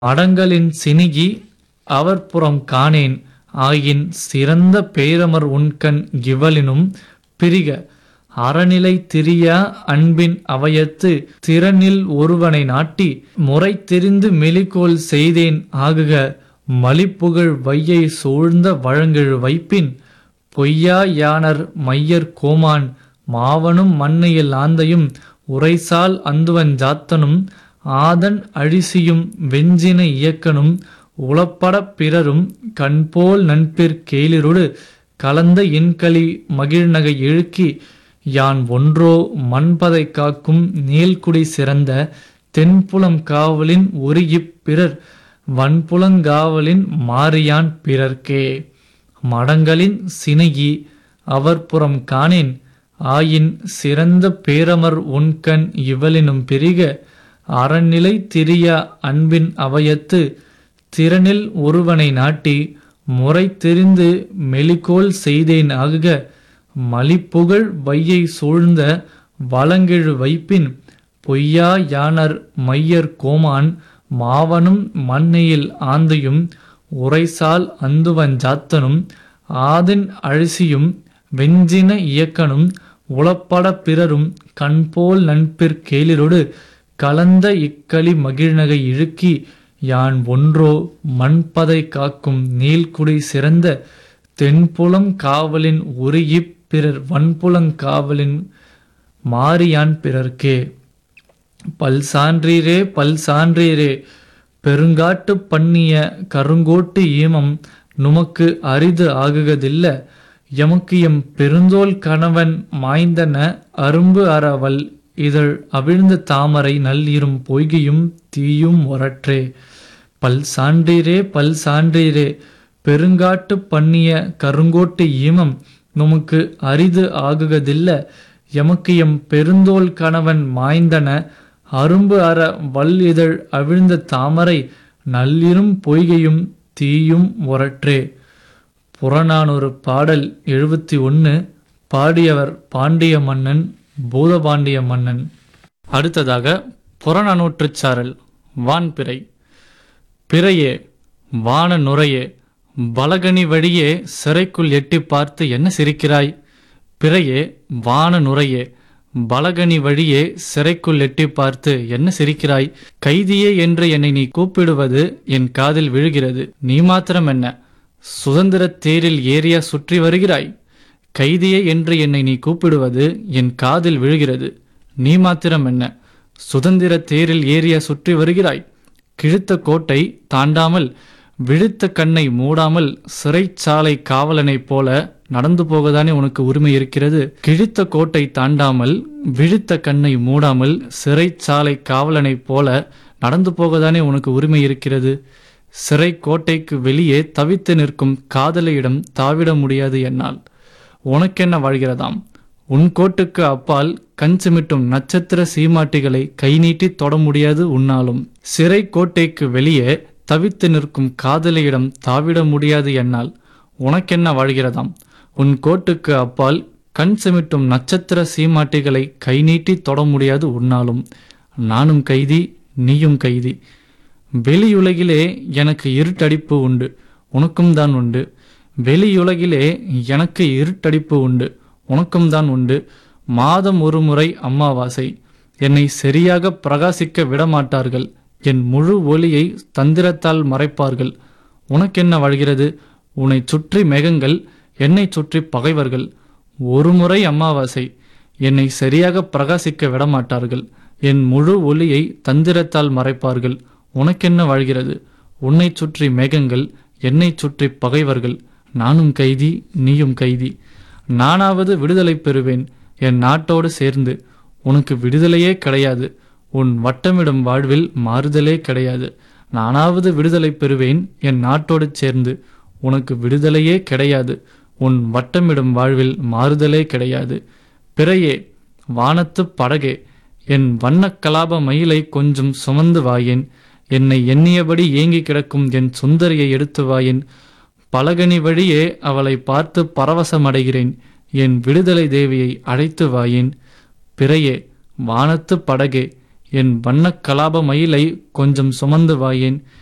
அடங்கலின் சினிகி அவர்புறம் காணேன் ஆயின் சிறந்த பேரமர் உண்கண் கிவலினும் பிரிக அறநிலை திரியா அன்பின் அவயத்து திறனில் ஒருவனை நாட்டி முறை தெரிந்து மெலிகோல் செய்தேன் ஆகுக மலிப்புகழ் வையை சூழ்ந்த வழங்கெழு வைப்பின் பொய்யா யானர் மையர் கோமான் மாவனும் மண்ணையில் ஆந்தையும் உரைசால் அந்துவன் ஜாத்தனும் ஆதன் அழிசியும் வெஞ்சின இயக்கனும் உளப்படப் பிறரும் கண்போல் நண்பிற் கேளிருடு கலந்த இன்களி மகிழ்நகை இழுக்கி யான் ஒன்றோ மண்பதை காக்கும் நீள்குடி சிறந்த தென்புலம் காவலின் உருகிப் பிறர் வன்புலங்காவலின் மாறியான் பிறர்க்கே மடங்களின் சினகி அவர்புறம் காணேன் ஆயின் சிறந்த பேரமர் உண்கண் இவளினும் பிரிக அறநிலை திரியா அன்பின் அவயத்து திறனில் ஒருவனை நாட்டி முறை தெரிந்து மெலிகோல் செய்தேன் ஆகுக மலிப்புகழ் வையை சூழ்ந்த வளங்கெழு வைப்பின் பொய்யா யானர் மையர் கோமான் மாவனும் மண்ணையில் ஆந்தையும் உரைசால் அந்துவன் ஜாத்தனும் ஆதின் அழிசியும் வெஞ்சின இயக்கனும் உளப்பட பிறரும் கண்போல் நண்பிற் கேளிரொடு கலந்த இக்களி மகிழ்நகை இழுக்கி யான் ஒன்றோ மண்பதை காக்கும் நீள்குடி சிறந்த தென்புலம் காவலின் உருகிப் பிறர் வன்புலங் காவலின் மாறியான் பிறர்க்கே பல் சான்றீரே பல் சான்றீரே பெருங்காட்டு பண்ணிய கருங்கோட்டு ஈமம் நுமக்கு அரிது ஆகுகதில்ல எமக்கு எம் பெருந்தோல் கணவன் மாய்ந்தன அரும்பு அறவல் இதழ் அவிழ்ந்த தாமரை நல்லிரும் பொய்கையும் தீயும் ஒரற்றே பல் சான்றீரே பல் சான்றீரே பெருங்காட்டு பண்ணிய கருங்கோட்டு ஈமம் நுமக்கு அரிது ஆகுகதில்ல எமக்கு எம் பெருந்தோல் கணவன் மாய்ந்தன அரும்பு அற வல் இதழ் அவிழ்ந்த தாமரை நல்லிரும் பொய்கையும் தீயும் ஒரற்றே புறநானூறு பாடல் எழுபத்தி ஒன்று பாடியவர் பாண்டிய மன்னன் பூதபாண்டிய மன்னன் அடுத்ததாக புறநானூற்றுச் சாரல் வான்பிறை பிறையே வான நுரையே பலகனி வழியே சிறைக்குள் எட்டி பார்த்து என்ன சிரிக்கிறாய் பிறையே வான நுரையே பலகனி வழியே சிறைக்குள் எட்டி பார்த்து என்ன சிரிக்கிறாய் கைதியே என்று என்னை நீ கூப்பிடுவது என் காதில் விழுகிறது நீ மாத்திரம் என்ன சுதந்திர தேரில் ஏறியா சுற்றி வருகிறாய் கைதியே என்று என்னை நீ கூப்பிடுவது என் காதில் விழுகிறது நீ மாத்திரம் என்ன சுதந்திர தேரில் ஏறியா சுற்றி வருகிறாய் கிழித்த கோட்டை தாண்டாமல் விழித்த கண்ணை மூடாமல் சிறைச்சாலை காவலனைப் போல நடந்து போகதானே உனக்கு உரிமை இருக்கிறது கிழித்த கோட்டை தாண்டாமல் விழித்த கண்ணை மூடாமல் சிறைச்சாலை காவலனைப் போல நடந்து போகதானே உனக்கு உரிமை இருக்கிறது சிறை கோட்டைக்கு வெளியே தவித்து நிற்கும் காதலியிடம் தாவிட முடியாது என்னால் உனக்கென்ன வாழ்கிறதாம் உன் கோட்டுக்கு அப்பால் கஞ்சுமிட்டும் நட்சத்திர சீமாட்டிகளை கை நீட்டி தொட முடியாது உன்னாலும் சிறை கோட்டைக்கு வெளியே தவித்து நிற்கும் காதலியிடம் தாவிட முடியாது என்னால் உனக்கென்ன வாழ்கிறதாம் உன் கோட்டுக்கு அப்பால் கண் சிமிட்டும் நட்சத்திர சீமாட்டிகளை கை நீட்டி தொட முடியாது உன்னாலும் நானும் கைதி நீயும் கைதி வெளியுலகிலே எனக்கு இருட்டடிப்பு உண்டு உனக்கும் தான் உண்டு வெளியுலகிலே எனக்கு இருட்டடிப்பு உண்டு உனக்கும் தான் உண்டு மாதம் ஒரு முறை அமாவாசை என்னை சரியாக பிரகாசிக்க விடமாட்டார்கள் என் முழு ஒளியை தந்திரத்தால் மறைப்பார்கள் உனக்கென்ன வாழ்கிறது உன்னை சுற்றி மேகங்கள் என்னை சுற்றி பகைவர்கள் ஒரு முறை அமாவாசை என்னை சரியாக பிரகாசிக்க விடமாட்டார்கள் என் முழு ஒளியை தந்திரத்தால் மறைப்பார்கள் உனக்கென்ன வாழ்கிறது உன்னை சுற்றி மேகங்கள் என்னை சுற்றி பகைவர்கள் நானும் கைதி நீயும் கைதி நானாவது விடுதலை பெறுவேன் என் நாட்டோடு சேர்ந்து உனக்கு விடுதலையே கிடையாது உன் வட்டமிடும் வாழ்வில் மாறுதலே கிடையாது நானாவது விடுதலை பெறுவேன் என் நாட்டோடு சேர்ந்து உனக்கு விடுதலையே கிடையாது உன் வட்டமிடும் வாழ்வில் மாறுதலே கிடையாது பிறையே வானத்து படகே என் வண்ணக் கலாப மயிலை கொஞ்சம் சுமந்து வாயேன் என்னை எண்ணியபடி ஏங்கி கிடக்கும் என் சுந்தரியை எடுத்து வாயேன் பலகனி வழியே அவளை பார்த்து பரவசமடைகிறேன் என் விடுதலை தேவியை அழைத்து வாயேன் பிறையே வானத்து படகே என் வண்ணக் கலாப மயிலை கொஞ்சம் சுமந்து வாயேன்